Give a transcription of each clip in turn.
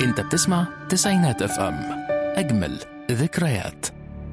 انت بتسمع تسعينات اف ام اجمل ذكريات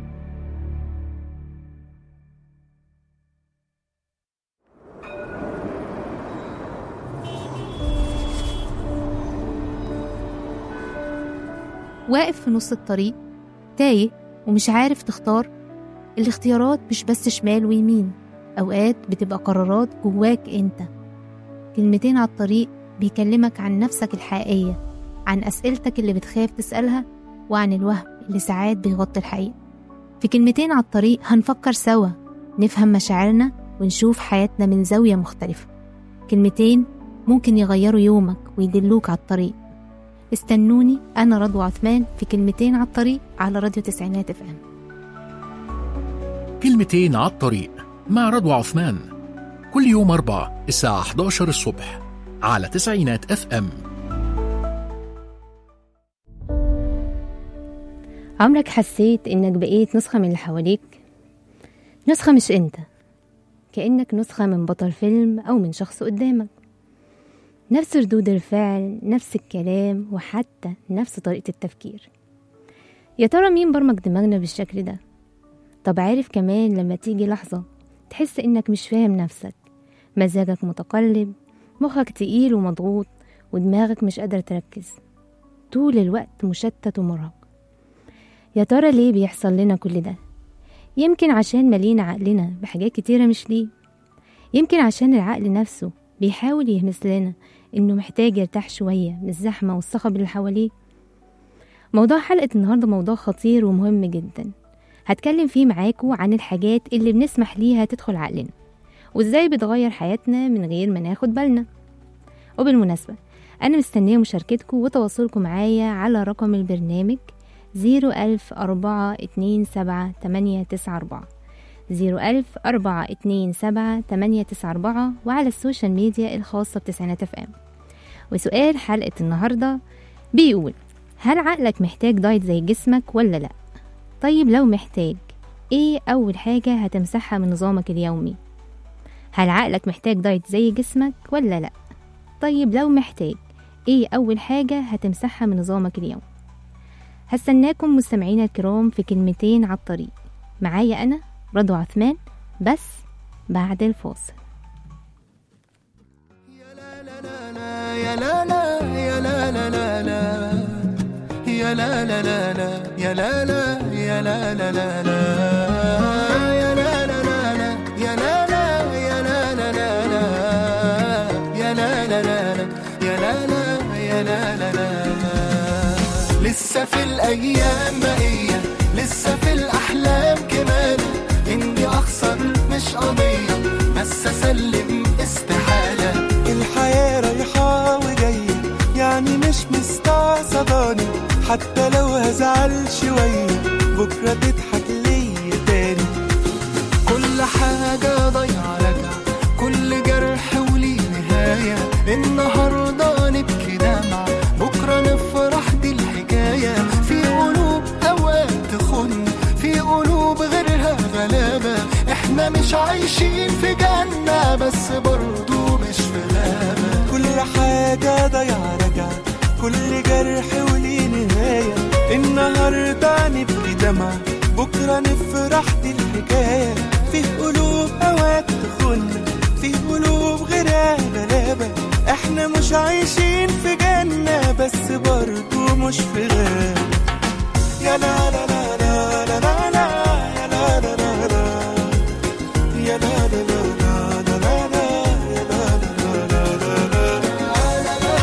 واقف في نص الطريق تايه ومش عارف تختار الاختيارات مش بس شمال ويمين أوقات بتبقى قرارات جواك أنت كلمتين على الطريق بيكلمك عن نفسك الحقيقية عن أسئلتك اللي بتخاف تسألها وعن الوهم اللي ساعات بيغطي الحقيقة في كلمتين على الطريق هنفكر سوا نفهم مشاعرنا ونشوف حياتنا من زاوية مختلفة كلمتين ممكن يغيروا يومك ويدلوك على الطريق استنوني أنا رضوى عثمان في كلمتين على الطريق على راديو تسعينات اف ام كلمتين على الطريق مع رضوى عثمان كل يوم أربع الساعة 11 الصبح على تسعينات اف ام عمرك حسيت إنك بقيت نسخة من اللي حواليك؟ نسخة مش أنت كأنك نسخة من بطل فيلم أو من شخص قدامك نفس ردود الفعل نفس الكلام وحتى نفس طريقة التفكير يا ترى مين برمج دماغنا بالشكل ده؟ طب عارف كمان لما تيجي لحظة تحس إنك مش فاهم نفسك مزاجك متقلب مخك تقيل ومضغوط ودماغك مش قادر تركز طول الوقت مشتت ومرهق يا ترى ليه بيحصل لنا كل ده يمكن عشان ملينا عقلنا بحاجات كتيرة مش ليه يمكن عشان العقل نفسه بيحاول يهمس لنا إنه محتاج يرتاح شوية من الزحمة والصخب اللي حواليه موضوع حلقة النهاردة موضوع خطير ومهم جدا هتكلم فيه معاكو عن الحاجات اللي بنسمح ليها تدخل عقلنا وازاي بتغير حياتنا من غير ما ناخد بالنا وبالمناسبة أنا مستنية مشاركتكم وتواصلكم معايا على رقم البرنامج زيرو ألف أربعة اتنين سبعة تمانية تسعة أربعة زيرو ألف أربعة اتنين سبعة تمانية تسعة أربعة وعلى السوشيال ميديا الخاصة بتسعينات اف ام وسؤال حلقة النهاردة بيقول هل عقلك محتاج دايت زي جسمك ولا لأ؟ طيب لو محتاج ايه أول حاجة هتمسحها من نظامك اليومي؟ هل عقلك محتاج دايت زي جسمك ولا لأ؟ طيب لو محتاج ايه أول حاجة هتمسحها من نظامك اليوم؟ هستناكم مستمعينا الكرام في كلمتين على الطريق معايا أنا رضوى عثمان بس بعد الفاصل يا لا لا لا لا يا لا لا لا يا لا لا لا يا لا لا يا لا لا لا يا لا لا لا يا لا لا يا لا لا لا يا لا لا لا يا لا لا يا لا لا لا لسه في الايام بقيه لسه في الاحلام كمان اني اخسر مش قضيه بس اسلم استحاله الحياة رايحة وجاية يعني مش مستعصباني حتى لو هزعل شوية بكرة تضحك ليا تاني كل حاجة ضايعة راجعة كل جرح وليه نهاية النهاردة نبكي دمعة بكرة نفرح دي الحكاية في قلوب أوقات تخن في قلوب غيرها غلابة احنا مش عايشين في جنة بس برضو مش في غابة كل حاجة ضايعة راجعة كل جرح وليه نهاية النهاردة نبكي دمعة بكرة نفرح دي الحكاية في قلوب أوقات تخن في قلوب غيرها غلابة احنا مش عايشين في جنة بس برضو مش في غابة يا لا لا لا لا لا لا لا يا لا لا لا لا يا لا لا لا لا لا لا يا لا لا لا لا لا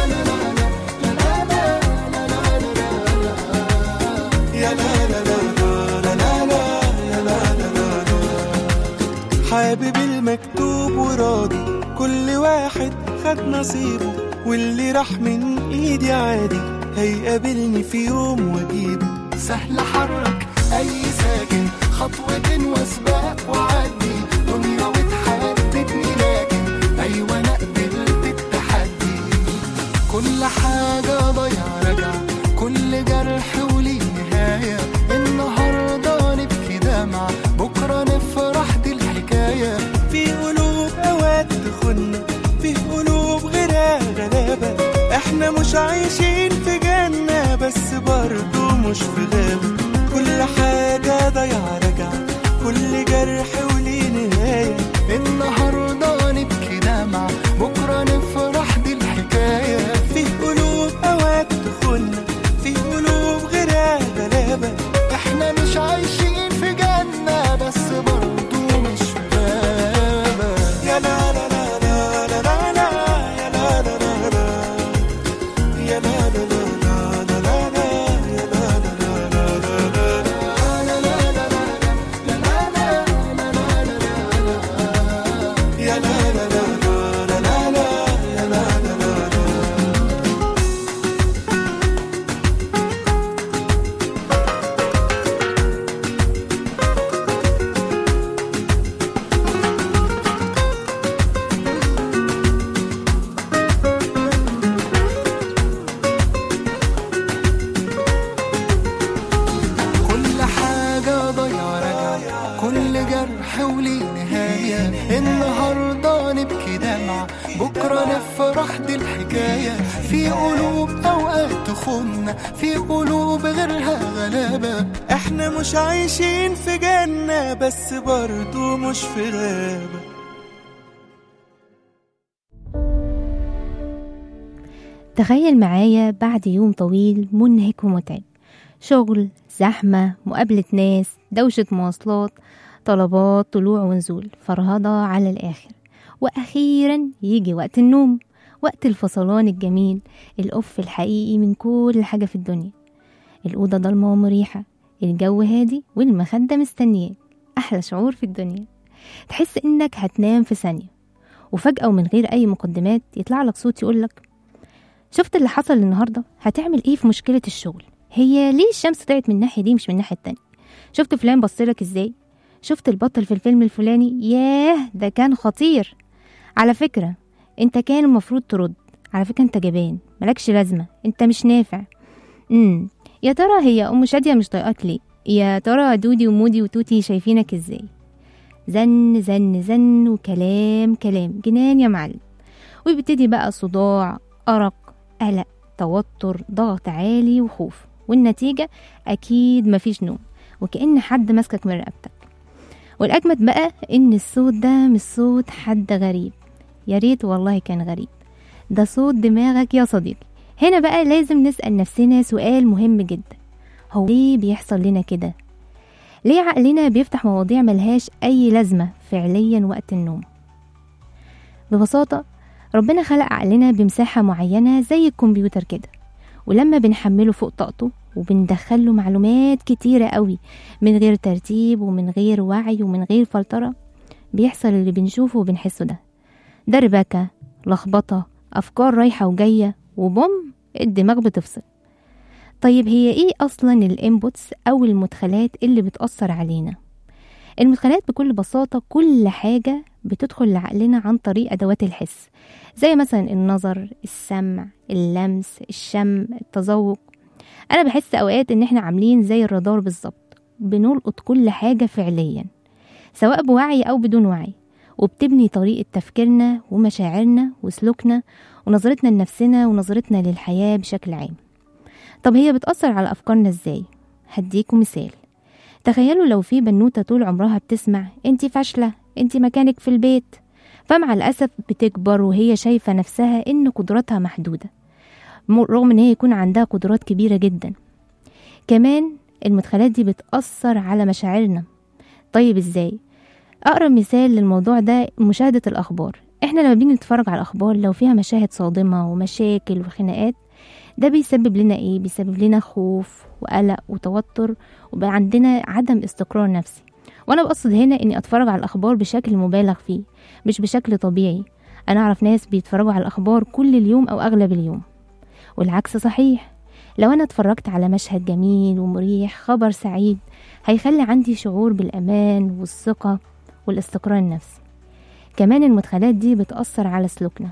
يا لا لا لا لا لا لا يا لا لا لا لا حابب المكتوب وراضي كل واحد خد نصيبه واللي راح من ايدي عادي هيقابلني في يوم واجيبه سهل حرك اي ساكن خطوة وسباق وعدي دنيا وتحددني لكن ايوه انا قبلت التحدي كل حاجة ضايعة راجعة كل جرح وليه نهاية النهاردة نبكي دمعة بكرة نفرح دي الحكاية في قلوب اوقات تخن في قلوب غيرها غلابة احنا مش عايشين في جنة بس برضه مش في غابة كل حاجة ضايعة راجعة كل جرح وليه نهاية النهارده نبكي دمع بكره نفرح دي الحكايه في قلوب أوقات تخنا في قلوب غيرها غلابة احنا مش عايشين في جنه بس برضو مش في غابه يا لا لا لا لا لا لا لا يا لا لا لا لا يا لا لا لا لا لا لا يا لا لا لا لا لا يا لا لا لا لا لا لا يا لا لا لا لا كل حاجة ضايعة راجعة كل جرح وليه نهاية النهاردة نبكي دمع بكرة نفرح دي الحكاية في قلوب أوقات تخن في قلوب غيرها غلابة احنا مش عايشين في جنة بس برضو مش في غابة تخيل معايا بعد يوم طويل منهك ومتعب شغل زحمة مقابلة ناس دوشة مواصلات طلبات طلوع ونزول فرهضة على الآخر وأخيرا يجي وقت النوم وقت الفصلان الجميل الأف الحقيقي من كل حاجة في الدنيا الأوضة ضلمة ومريحة الجو هادي والمخدة مستنياك أحلى شعور في الدنيا تحس إنك هتنام في ثانية وفجأة ومن غير أي مقدمات يطلع لك صوت يقولك شفت اللي حصل النهارده هتعمل ايه في مشكله الشغل هي ليه الشمس طلعت من الناحيه دي مش من الناحيه التانية شفت فلان بصلك ازاي شفت البطل في الفيلم الفلاني ياه ده كان خطير على فكره انت كان المفروض ترد على فكره انت جبان ملكش لازمه انت مش نافع امم يا ترى هي ام شاديه مش طايقاك ليه يا ترى دودي ومودي وتوتي شايفينك ازاي زن زن زن وكلام كلام جنان يا معلم ويبتدي بقى صداع أرق قلق توتر ضغط عالي وخوف والنتيجة أكيد مفيش نوم وكأن حد ماسكك من رقبتك والأجمد بقى إن الصوت ده مش صوت حد غريب يا ريت والله كان غريب ده صوت دماغك يا صديقي هنا بقى لازم نسأل نفسنا سؤال مهم جدا هو ليه بيحصل لنا كده ليه عقلنا بيفتح مواضيع ملهاش أي لازمة فعليا وقت النوم ببساطة ربنا خلق عقلنا بمساحة معينة زي الكمبيوتر كده ولما بنحمله فوق طاقته وبندخله معلومات كتيرة قوي من غير ترتيب ومن غير وعي ومن غير فلترة بيحصل اللي بنشوفه وبنحسه ده دربكة لخبطة أفكار رايحة وجاية وبوم الدماغ بتفصل طيب هي ايه اصلا الانبوتس او المدخلات اللي بتأثر علينا المدخلات بكل بساطة كل حاجة بتدخل لعقلنا عن طريق أدوات الحس زي مثلا النظر السمع اللمس الشم التذوق أنا بحس أوقات إن إحنا عاملين زي الرادار بالظبط بنلقط كل حاجة فعليا سواء بوعي أو بدون وعي وبتبني طريقة تفكيرنا ومشاعرنا وسلوكنا ونظرتنا لنفسنا ونظرتنا للحياة بشكل عام طب هي بتأثر على أفكارنا إزاي؟ هديكم مثال تخيلوا لو في بنوتة طول عمرها بتسمع انتي فاشلة انتي مكانك في البيت فمع الأسف بتكبر وهي شايفة نفسها إن قدراتها محدودة م- رغم إن هي يكون عندها قدرات كبيرة جدا كمان المدخلات دي بتأثر على مشاعرنا طيب إزاي؟ أقرب مثال للموضوع ده مشاهدة الأخبار إحنا لما بنيجي نتفرج على الأخبار لو فيها مشاهد صادمة ومشاكل وخناقات ده بيسبب لنا إيه؟ بيسبب لنا خوف وقلق وتوتر وبقى عندنا عدم استقرار نفسي وانا بقصد هنا اني اتفرج على الاخبار بشكل مبالغ فيه مش بشكل طبيعي انا اعرف ناس بيتفرجوا على الاخبار كل اليوم او اغلب اليوم والعكس صحيح لو انا اتفرجت على مشهد جميل ومريح خبر سعيد هيخلي عندي شعور بالامان والثقه والاستقرار النفسي كمان المدخلات دي بتأثر على سلوكنا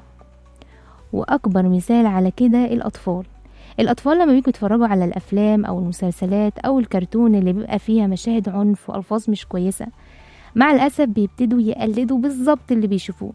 وأكبر مثال على كده الأطفال الأطفال لما بيجوا يتفرجوا على الأفلام أو المسلسلات أو الكرتون اللي بيبقى فيها مشاهد عنف وألفاظ مش كويسة مع الأسف بيبتدوا يقلدوا بالظبط اللي بيشوفوه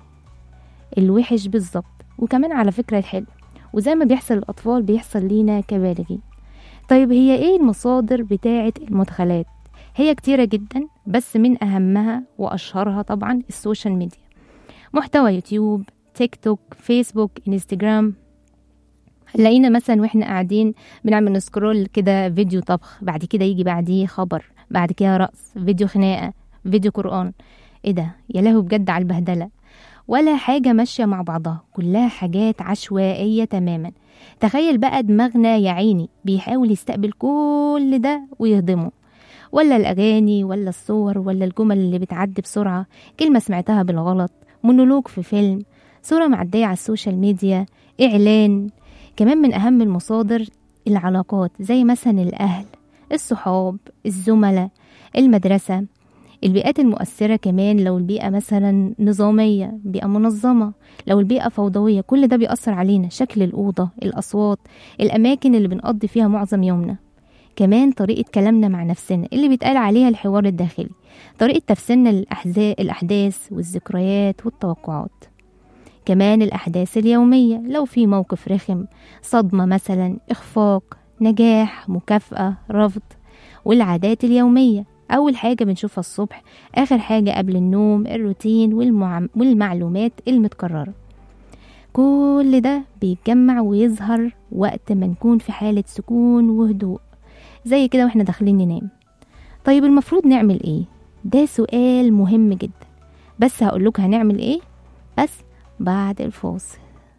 الوحش بالظبط وكمان على فكرة الحلو وزي ما بيحصل للأطفال بيحصل لينا كبالغين طيب هي ايه المصادر بتاعة المدخلات هي كتيرة جدا بس من أهمها وأشهرها طبعا السوشيال ميديا محتوى يوتيوب تيك توك فيسبوك انستجرام لقينا مثلا واحنا قاعدين بنعمل نسكرول كده فيديو طبخ بعد كده يجي بعديه خبر بعد كده رقص فيديو خناقة فيديو قرآن ايه ده يا لهوي بجد على البهدلة ولا حاجة ماشية مع بعضها كلها حاجات عشوائية تماما تخيل بقى دماغنا يا عيني بيحاول يستقبل كل ده ويهضمه ولا الأغاني ولا الصور ولا الجمل اللي بتعدي بسرعة كلمة سمعتها بالغلط مونولوج في فيلم صورة معدية على السوشيال ميديا إعلان كمان من أهم المصادر العلاقات زي مثلا الأهل الصحاب الزملاء المدرسة البيئات المؤثرة كمان لو البيئة مثلا نظامية بيئة منظمة لو البيئة فوضوية كل ده بيأثر علينا شكل الأوضة الأصوات الأماكن اللي بنقضي فيها معظم يومنا كمان طريقة كلامنا مع نفسنا اللي بيتقال عليها الحوار الداخلي طريقة تفسيرنا للأحزا- الأحداث والذكريات والتوقعات كمان الأحداث اليومية لو في موقف رخم صدمة مثلا إخفاق نجاح مكافأة رفض والعادات اليومية أول حاجة بنشوفها الصبح آخر حاجة قبل النوم الروتين والمع... والمعلومات المتكررة كل ده بيتجمع ويظهر وقت ما نكون في حالة سكون وهدوء زي كده واحنا داخلين ننام طيب المفروض نعمل ايه ده سؤال مهم جدا بس هقولك هنعمل ايه بس بعد الفاصل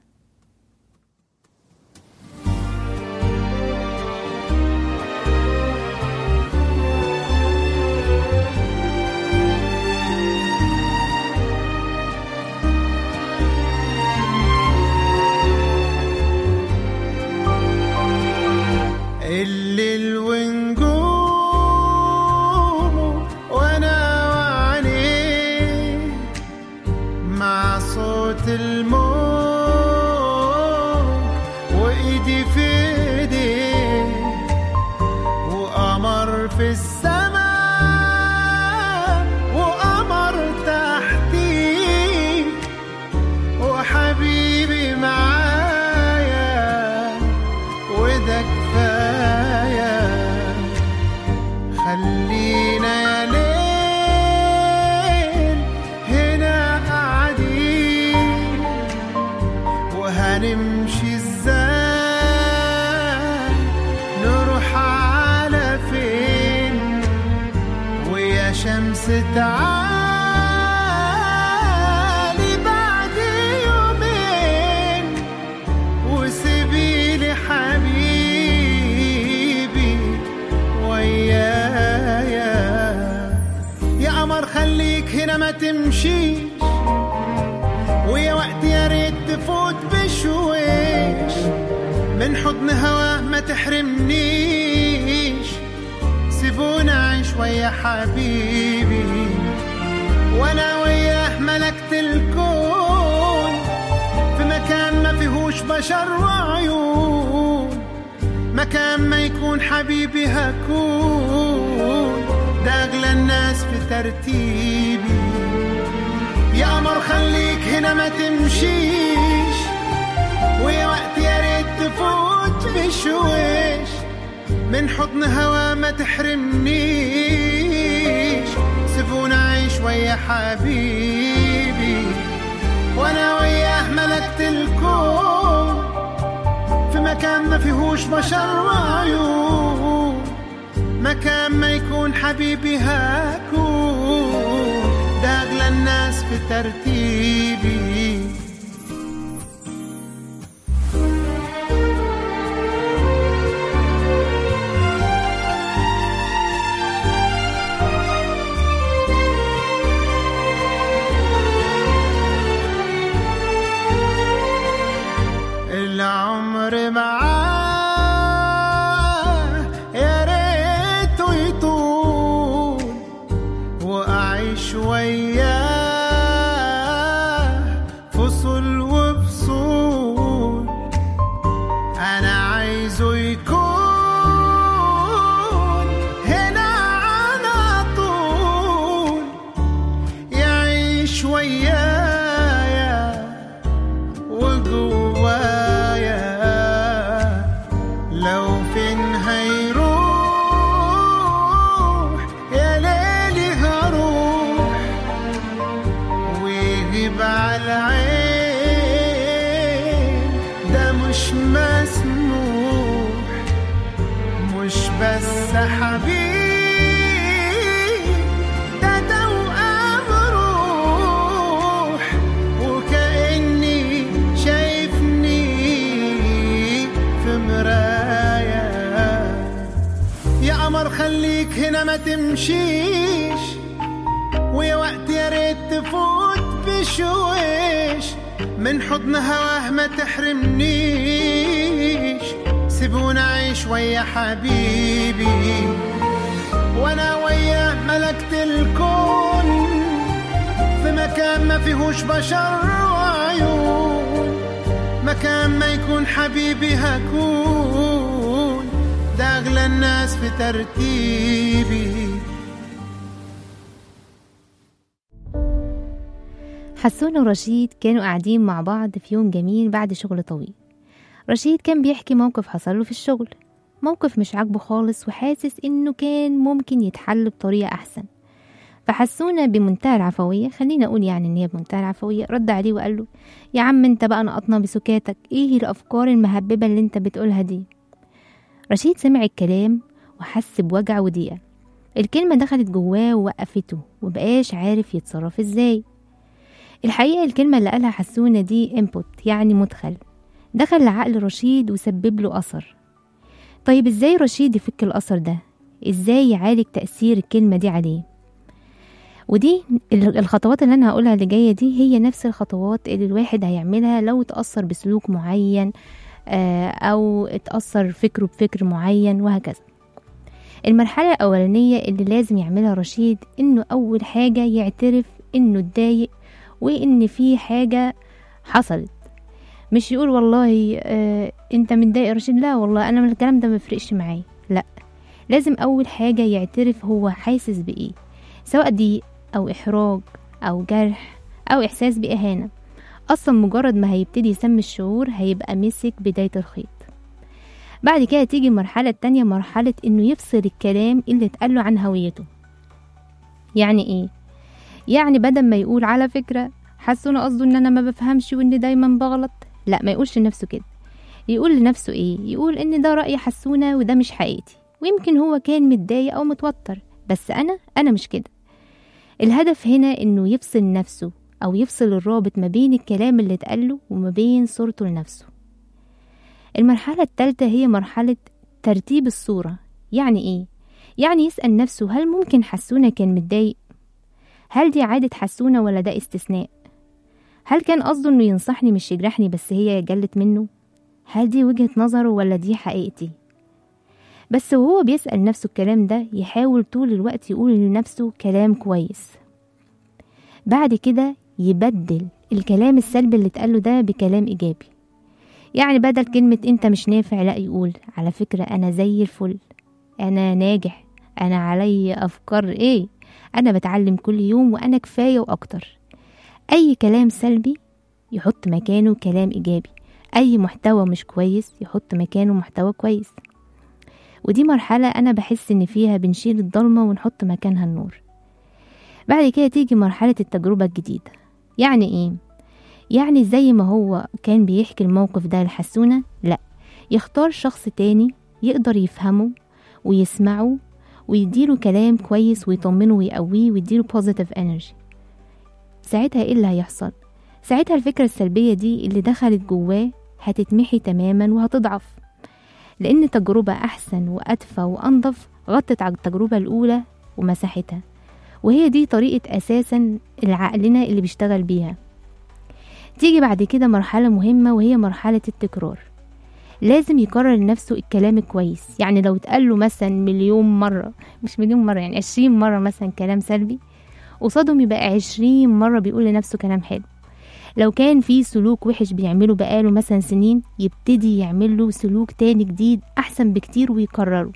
الليل ونجومه وانا وعينيه مع صوت الموج وايدي في ايديه وقمر في السماء وقمر تحتيه وحبيبي معايا وده كفاية خلينا يا ليل هنا قاعدين وهنمشي ازاي نروح على فين ويا شمس تعالي بعد يومين وسيبيلي حبيبي ويايا يا قمر خليك هنا ما تمشيش ويا وقت يا ريت تفوت بشويش من حضن هواه ما تحرمنيش سيبونا اعيش ويا حبيبي وانا وياه ملكت الكون في مكان ما فيهوش بشر وعيون مكان ما يكون حبيبي هكون ده اغلى الناس في ترتيبي يا قمر خليك هنا ما تمشيش ويا وقت يا ريت تفوت بشويش من حضن هوا ما تحرمنيش سيبونا اعيش ويا حبيبي وانا وياه ملكت الكون في مكان ما فيهوش بشر وعيون مكان ما يكون حبيبي هكون ده اغلى الناس في ترتيبي العمر معاه يا ريته يطول وأعيش وياه في مش مسموح مش بس حبيب ده توأم روح وكأني شايفني في مراية يا قمر خليك هنا ما تمشيش ويا وقت يا ريت تفوت بشويش من حضن هواه ما تحرمنيش سيبونا عيش ويا حبيبي وانا وياه ملكت الكون في مكان ما فيهوش بشر وعيون مكان ما يكون حبيبي هكون ده اغلى الناس في ترتيبي حسون ورشيد كانوا قاعدين مع بعض في يوم جميل بعد شغل طويل رشيد كان بيحكي موقف حصله في الشغل موقف مش عاجبه خالص وحاسس انه كان ممكن يتحل بطريقة احسن فحسونا بمنتهى العفوية خلينا اقول يعني ان هي بمنتهى العفوية رد عليه وقال له يا عم انت بقى نقطنا بسكاتك ايه الافكار المهببة اللي انت بتقولها دي رشيد سمع الكلام وحس بوجع وضيقة الكلمة دخلت جواه ووقفته وبقاش عارف يتصرف ازاي الحقيقة الكلمة اللي قالها حسونة دي input يعني مدخل دخل لعقل رشيد وسبب له أثر طيب ازاي رشيد يفك الأثر ده ازاي يعالج تأثير الكلمة دي عليه ودي ال- الخطوات اللي انا هقولها اللي جايه دي هي نفس الخطوات اللي الواحد هيعملها لو اتاثر بسلوك معين آه، او اتاثر فكره بفكر معين وهكذا المرحله الاولانيه اللي لازم يعملها رشيد انه اول حاجه يعترف انه اتضايق وان في حاجه حصلت مش يقول والله آه انت متضايق يا رشيد لا والله انا من الكلام ده مفرقش معايا لا لازم اول حاجه يعترف هو حاسس بايه سواء ضيق او احراج او جرح او احساس باهانه اصلا مجرد ما هيبتدي يسمي الشعور هيبقى مسك بدايه الخيط بعد كده تيجي المرحلة التانية مرحلة انه يفصل الكلام اللي اتقاله عن هويته يعني ايه يعني بدل ما يقول على فكرة حسونا قصده ان انا ما بفهمش وان دايما بغلط لا ما يقولش لنفسه كده يقول لنفسه ايه يقول ان ده رأي حسونة وده مش حقيقتي ويمكن هو كان متضايق او متوتر بس انا انا مش كده الهدف هنا انه يفصل نفسه او يفصل الرابط ما بين الكلام اللي اتقاله وما بين صورته لنفسه المرحلة التالتة هي مرحلة ترتيب الصورة يعني ايه يعني يسأل نفسه هل ممكن حسونة كان متضايق هل دي عادة حسونة ولا ده استثناء هل كان قصده انه ينصحني مش يجرحني بس هي جلت منه هل دي وجهة نظره ولا دي حقيقتي بس وهو بيسأل نفسه الكلام ده يحاول طول الوقت يقول لنفسه كلام كويس بعد كده يبدل الكلام السلبي اللي اتقاله ده بكلام إيجابي يعني بدل كلمة انت مش نافع لا يقول على فكرة انا زي الفل انا ناجح انا علي افكار ايه انا بتعلم كل يوم وانا كفاية واكتر اي كلام سلبي يحط مكانه كلام ايجابي اي محتوى مش كويس يحط مكانه محتوى كويس ودي مرحلة انا بحس ان فيها بنشيل الضلمة ونحط مكانها النور بعد كده تيجي مرحلة التجربة الجديدة يعني ايه يعني زي ما هو كان بيحكي الموقف ده لحسونة لا يختار شخص تاني يقدر يفهمه ويسمعه ويديله كلام كويس ويطمنه ويقويه ويديله positive energy ساعتها ايه اللي هيحصل ساعتها الفكرة السلبية دي اللي دخلت جواه هتتمحي تماما وهتضعف لأن تجربة أحسن وأدفى وأنظف غطت على التجربة الأولى ومسحتها وهي دي طريقة أساسا العقلنا اللي بيشتغل بيها تيجي بعد كده مرحلة مهمة وهي مرحلة التكرار لازم يكرر لنفسه الكلام الكويس يعني لو اتقال له مثلا مليون مرة مش مليون مرة يعني عشرين مرة مثلا كلام سلبي قصادهم يبقى عشرين مرة بيقول لنفسه كلام حلو لو كان في سلوك وحش بيعمله بقاله مثلا سنين يبتدي يعمل له سلوك تاني جديد أحسن بكتير ويكرره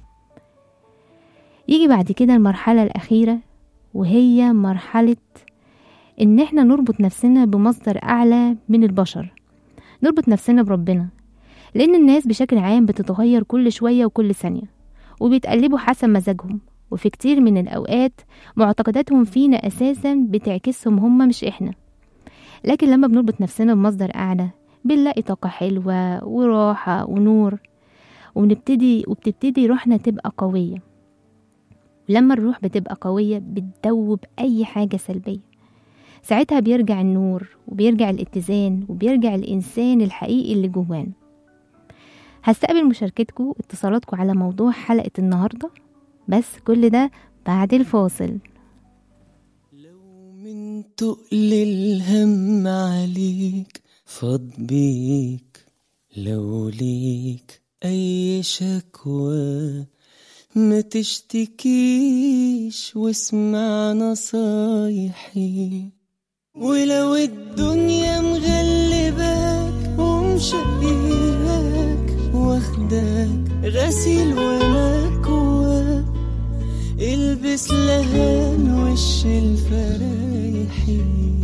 يجي بعد كده المرحلة الأخيرة وهي مرحلة إن إحنا نربط نفسنا بمصدر أعلى من البشر نربط نفسنا بربنا لأن الناس بشكل عام بتتغير كل شوية وكل ثانية وبيتقلبوا حسب مزاجهم وفي كتير من الأوقات معتقداتهم فينا أساسا بتعكسهم هم مش إحنا لكن لما بنربط نفسنا بمصدر أعلى بنلاقي طاقة حلوة وراحة ونور ونبتدي وبتبتدي روحنا تبقى قوية ولما الروح بتبقى قوية بتدوب أي حاجة سلبية ساعتها بيرجع النور وبيرجع الاتزان وبيرجع الإنسان الحقيقي اللي جوانا هستقبل مشاركتكم واتصالاتكم على موضوع حلقة النهاردة بس كل ده بعد الفاصل لو من تقل الهم عليك فاض بيك لو ليك أي شكوى ما تشتكيش واسمع نصايحي ولو الدنيا مغلباك ومشقياك واخداك غسيل ومكواك البس لهان وش الفرايحي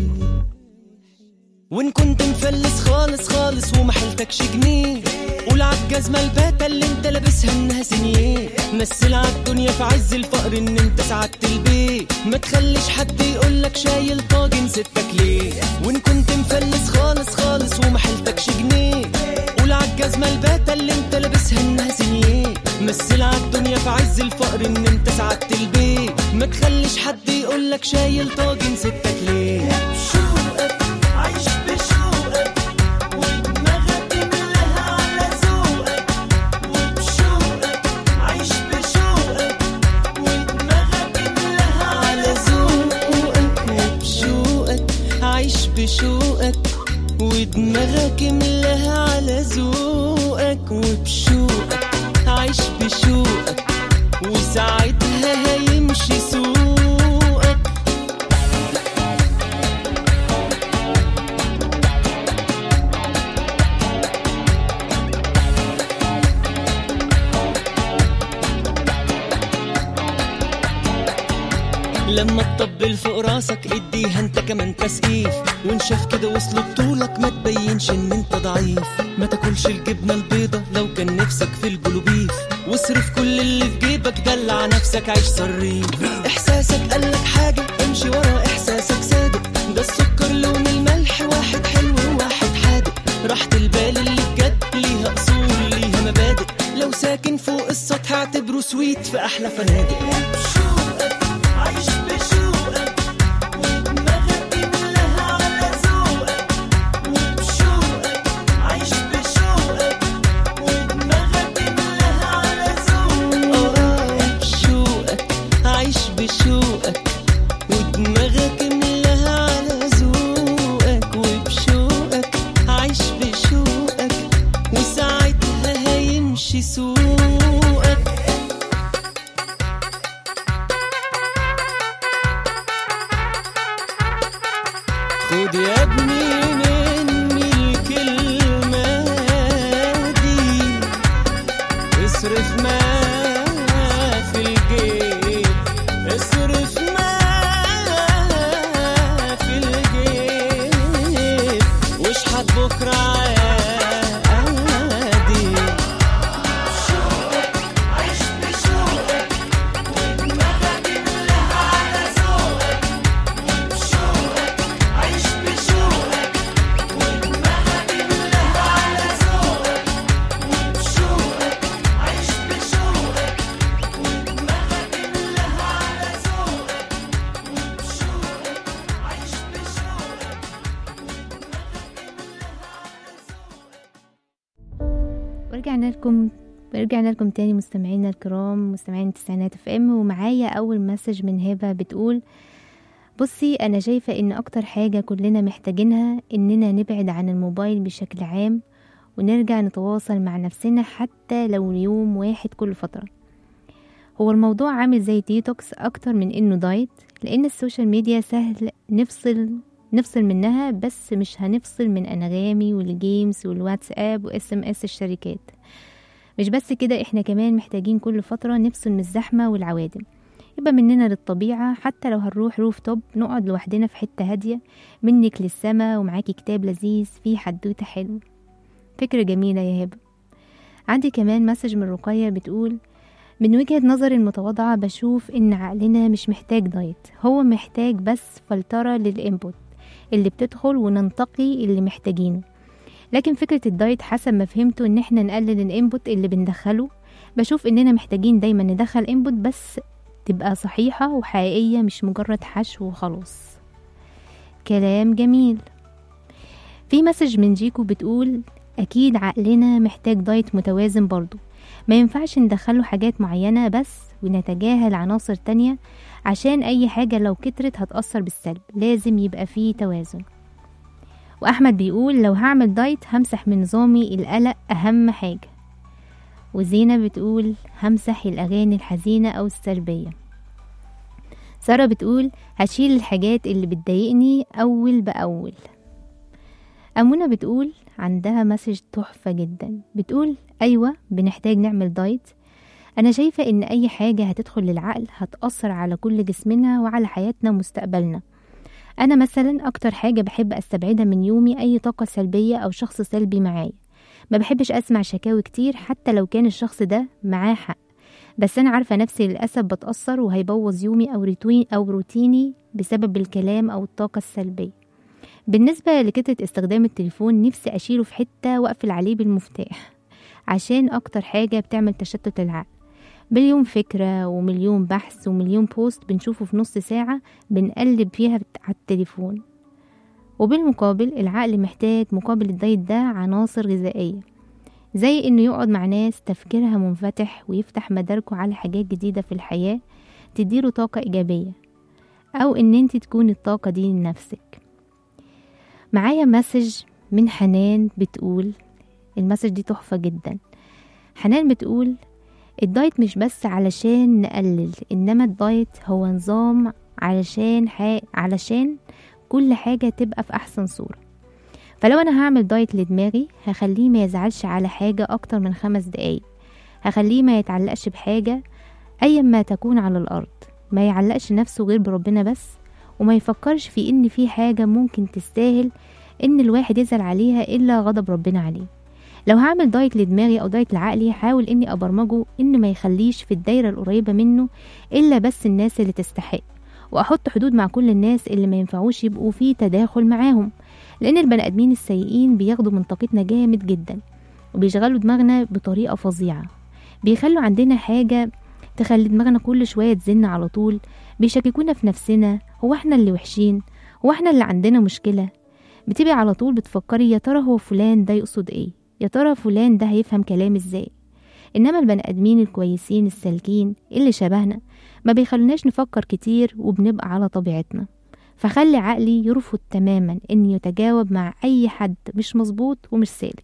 وان كنت مفلس خالص خالص ومحلتكش جنيه قول عالجزمة الباتة اللي انت لابسها انها سنيه مثل عالدنيا في عز الفقر ان انت سعدت البيت ما تخليش حد يقولك شايل طاجن ستك ليه وان كنت مفلس خالص خالص ومحلتكش جنيه قول عالجزمة الباتة اللي انت لابسها انها سنيه مثل عالدنيا في عز الفقر ان انت سعدت البيت ما تخليش حد يقولك شايل طاجن ستك ليه بشوقك عايش بشوقك ودماغك ملاها على ذوقك وبشوقك عايش بشوقك ودماغك ملاها على ذوقك وبشوقك عايش بشوقك ودماغك ملاها على ذوقك وبشوقك عايش بشوقك وساعتها هيمشي سوقك لما تطبل فوق راسك اديها انت كمان تسقيف وان شاف كده وصل بطولك ما تبينش ان انت ضعيف ما تاكلش الجبنه البيضه لو كان نفسك في الجلوبيف واصرف كل اللي في جيبك دلع نفسك عيش صريف احساسك قالك حاجه امشي ورا احساسك صادق ده السكر لون الملح واحد حلو وواحد حادق راحة البال اللي بجد ليها اصول ليها مبادئ لو ساكن فوق السطح اعتبره سويت في احلى فنادق بشوقك عايش بشوقك ودماغك ملاها على ذوقك وبشوقك عايش بشوقك ودماغك ملاها على ذوقك اه بشوقك عايش بشوقك ودماغك ملاها على ذوقك وبشوقك عايش بشوقك وساعتها هيمشي سوقك خد يا ابني مني الكلمة دي اصرف ما في الجيب اصرف ما في الجيب واشحت بكرة عادي عيش بشوقك ودماغك ملاها على ذوقك وبشوقك عيش بشوقك ودماغك ملاها على ذوقك وبشوقك عيش بشوقك ودماغك ملاها على ذوقك وبشوقك عيش بشوقك ورجعنا لكم ورجعنا لكم تاني مستمعينا الكرام مستمعين التسعينات اف ام ومعايا اول مسج من هبه بتقول بصي انا شايفه ان اكتر حاجه كلنا محتاجينها اننا نبعد عن الموبايل بشكل عام ونرجع نتواصل مع نفسنا حتى لو يوم واحد كل فتره هو الموضوع عامل زي ديتوكس اكتر من انه دايت لان السوشيال ميديا سهل نفصل نفصل منها بس مش هنفصل من انغامي والجيمز والواتساب واس ام اس الشركات مش بس كده احنا كمان محتاجين كل فترة نفصل من الزحمة والعوادم يبقى مننا للطبيعة حتى لو هنروح روف توب نقعد لوحدنا في حتة هادية منك للسما ومعاكي كتاب لذيذ فيه حدوتة حلو فكرة جميلة يا هبة عندي كمان مسج من رقية بتقول من وجهة نظري المتواضعة بشوف إن عقلنا مش محتاج دايت هو محتاج بس فلترة للإنبوت اللي بتدخل وننتقي اللي محتاجينه لكن فكرة الدايت حسب ما فهمته ان احنا نقلل الانبوت اللي بندخله بشوف اننا محتاجين دايما ندخل انبوت بس تبقى صحيحة وحقيقية مش مجرد حشو وخلاص كلام جميل في مسج من جيكو بتقول أكيد عقلنا محتاج دايت متوازن برضو ما ينفعش ندخله حاجات معينة بس ونتجاهل عناصر تانية عشان أي حاجة لو كترت هتأثر بالسلب لازم يبقى فيه توازن وأحمد بيقول لو هعمل دايت همسح من نظامي القلق أهم حاجة وزينة بتقول همسح الأغاني الحزينة أو السلبية سارة بتقول هشيل الحاجات اللي بتضايقني أول بأول أمونة بتقول عندها مسج تحفة جدا بتقول أيوة بنحتاج نعمل دايت أنا شايفة إن أي حاجة هتدخل للعقل هتأثر على كل جسمنا وعلى حياتنا ومستقبلنا أنا مثلا أكتر حاجة بحب أستبعدها من يومي أي طاقة سلبية أو شخص سلبي معايا ما بحبش أسمع شكاوي كتير حتى لو كان الشخص ده معاه حق بس أنا عارفة نفسي للأسف بتأثر وهيبوظ يومي أو روتين أو روتيني بسبب الكلام أو الطاقة السلبية بالنسبة لكترة استخدام التليفون نفسي أشيله في حتة وأقفل عليه بالمفتاح عشان أكتر حاجة بتعمل تشتت العقل مليون فكرة ومليون بحث ومليون بوست بنشوفه في نص ساعة بنقلب فيها على التليفون وبالمقابل العقل محتاج مقابل الدايت ده عناصر غذائية زي انه يقعد مع ناس تفكيرها منفتح ويفتح مداركه على حاجات جديدة في الحياة تديله طاقة إيجابية أو إن انت تكون الطاقة دي لنفسك معايا مسج من حنان بتقول المسج دي تحفة جدا حنان بتقول الدايت مش بس علشان نقلل إنما الدايت هو نظام علشان ح... علشان كل حاجة تبقى في أحسن صورة فلو أنا هعمل دايت لدماغي هخليه ما يزعلش على حاجة أكتر من خمس دقايق هخليه ما يتعلقش بحاجة أيا ما تكون على الأرض ما يعلقش نفسه غير بربنا بس وما يفكرش في إن في حاجة ممكن تستاهل إن الواحد يزعل عليها إلا غضب ربنا عليه لو هعمل دايت لدماغي أو دايت لعقلي حاول إني أبرمجه إن ما يخليش في الدايرة القريبة منه إلا بس الناس اللي تستحق وأحط حدود مع كل الناس اللي ما ينفعوش يبقوا في تداخل معاهم لأن البني آدمين السيئين بياخدوا من طاقتنا جامد جدا وبيشغلوا دماغنا بطريقة فظيعة بيخلوا عندنا حاجة تخلي دماغنا كل شوية تزن على طول بيشككونا في نفسنا هو احنا اللي وحشين هو احنا اللي عندنا مشكلة بتبقي على طول بتفكري يا ترى هو فلان ده يقصد ايه يا ترى فلان ده هيفهم كلام ازاي انما البني ادمين الكويسين السالكين اللي شبهنا ما بيخلوناش نفكر كتير وبنبقى على طبيعتنا فخلي عقلي يرفض تماما ان يتجاوب مع اي حد مش مظبوط ومش سالك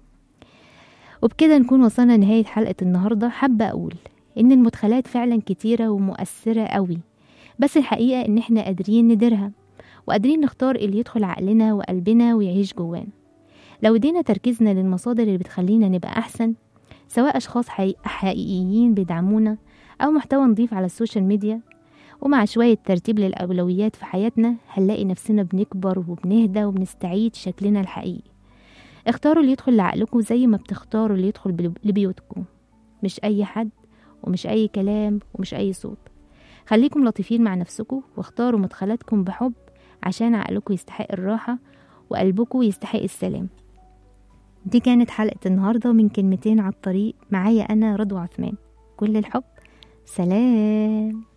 وبكده نكون وصلنا لنهاية حلقة النهاردة حابة أقول إن المدخلات فعلا كتيرة ومؤثرة قوي بس الحقيقة إن إحنا قادرين نديرها وقادرين نختار اللي يدخل عقلنا وقلبنا ويعيش جوانا لو ادينا تركيزنا للمصادر اللي بتخلينا نبقى أحسن سواء أشخاص حقيقي- حقيقيين بيدعمونا أو محتوى نضيف على السوشيال ميديا ومع شوية ترتيب للأولويات في حياتنا هنلاقي نفسنا بنكبر وبنهدى وبنستعيد شكلنا الحقيقي اختاروا اللي يدخل لعقلكم زي ما بتختاروا اللي يدخل بل- لبيوتكم مش أي حد ومش أي كلام ومش أي صوت خليكم لطيفين مع نفسكم واختاروا مدخلاتكم بحب عشان عقلكم يستحق الراحة وقلبكم يستحق السلام دي كانت حلقة النهاردة من كلمتين على الطريق معايا أنا رضوى عثمان كل الحب سلام